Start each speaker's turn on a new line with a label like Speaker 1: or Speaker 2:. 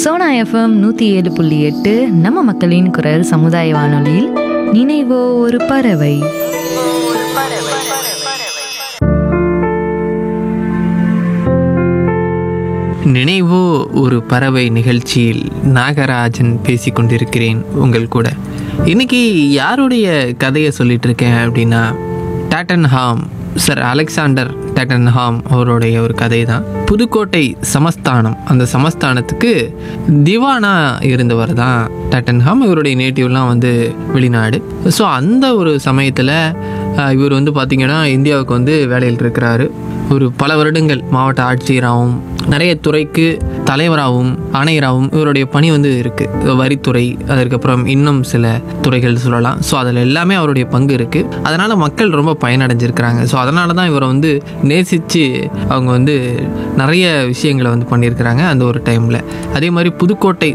Speaker 1: Sona FM நூற்றி ஏழு புள்ளி எட்டு நம்ம மக்களின் குரல் சமுதாய வானொலியில் நினைவோ ஒரு பறவை
Speaker 2: நினைவோ ஒரு பறவை நிகழ்ச்சியில் நாகராஜன் பேசிக் கொண்டிருக்கிறேன் உங்கள் கூட இன்னைக்கு யாருடைய கதையை சொல்லிட்டு இருக்கேன் அப்படின்னா டாட்டன்ஹாம் சர் அலெக்சாண்டர் டாட்டன்ஹாம் அவருடைய ஒரு கதை தான் புதுக்கோட்டை சமஸ்தானம் அந்த சமஸ்தானத்துக்கு திவானா இருந்தவர் தான் டாட்டன்ஹாம் இவருடைய நேட்டிவ்லாம் வந்து வெளிநாடு ஸோ அந்த ஒரு சமயத்தில் இவர் வந்து பார்த்திங்கன்னா இந்தியாவுக்கு வந்து வேலையில் இருக்கிறாரு ஒரு பல வருடங்கள் மாவட்ட ஆட்சியராகவும் நிறைய துறைக்கு தலைவராகவும் ஆணையராகவும் இவருடைய பணி வந்து இருக்குது வரித்துறை அதற்கப்புறம் இன்னும் சில துறைகள் சொல்லலாம் ஸோ அதில் எல்லாமே அவருடைய பங்கு இருக்குது அதனால் மக்கள் ரொம்ப பயனடைஞ்சிருக்கிறாங்க ஸோ அதனால தான் இவரை வந்து நேசித்து அவங்க வந்து நிறைய விஷயங்களை வந்து பண்ணியிருக்கிறாங்க அந்த ஒரு டைமில் அதே மாதிரி புதுக்கோட்டை